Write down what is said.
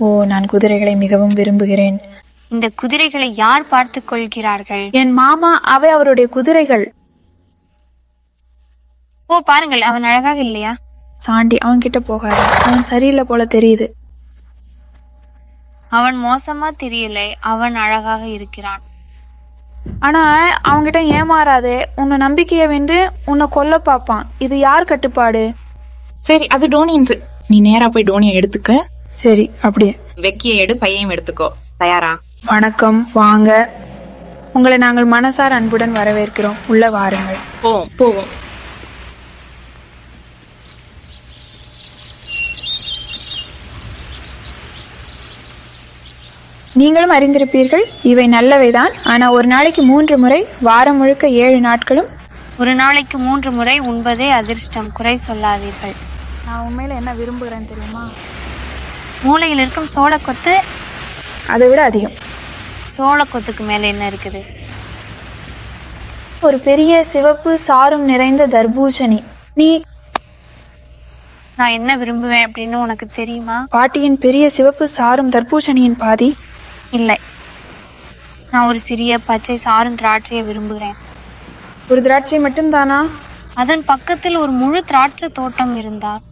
ஓ நான் குதிரைகளை மிகவும் விரும்புகிறேன் இந்த குதிரைகளை யார் பார்த்துக் கொள்கிறார்கள் என் மாமா அவை அவருடைய குதிரைகள் ஓ பாருங்கள் அவன் அழகாக இல்லையா சாண்டி அவன்கிட்ட போகாத அவன் சரியில்லை போல தெரியுது அவன் மோசமா தெரியலை அவன் அழகாக இருக்கிறான் ஆனா அவன்கிட்ட ஏமாறாதே உன்னை நம்பிக்கைய வேண்டு உன்னை கொல்ல பாப்பான் இது யார் கட்டுப்பாடு சரி அது டோனின்ஸ் நீ நேரா போய் டோனியை எடுத்துக்க சரி அப்படியே வெக்கியை எடு பையையும் எடுத்துக்கோ தயாரா வணக்கம் வாங்க உங்களை நாங்கள் மனசார் அன்புடன் வரவேற்கிறோம் உள்ள வாருங்கள் போவோம் போவோம் நீங்களும் அறிந்திருப்பீர்கள் இவை நல்லவைதான் ஆனா ஒரு நாளைக்கு மூன்று முறை வாரம் முழுக்க ஏழு நாட்களும் ஒரு நாளைக்கு மூன்று முறை உண்பதே அதிர்ஷ்டம் குறை சொல்லாதீர்கள் நான் உண்மையில என்ன விரும்புகிறேன் தெரியுமா மூளையில் இருக்கும் சோளக்கொத்து அதை விட அதிகம் சோளக்கொத்துக்கு மேல என்ன இருக்குது ஒரு பெரிய சிவப்பு சாரும் நிறைந்த தர்பூசணி நீ நான் என்ன விரும்புவேன் அப்படின்னு உனக்கு தெரியுமா பாட்டியின் பெரிய சிவப்பு சாரும் தர்பூசணியின் பாதி இல்லை நான் ஒரு சிறிய பச்சை சாரும் திராட்சையை விரும்புகிறேன் ஒரு திராட்சை மட்டும்தானா அதன் பக்கத்தில் ஒரு முழு திராட்சை தோட்டம் இருந்தால்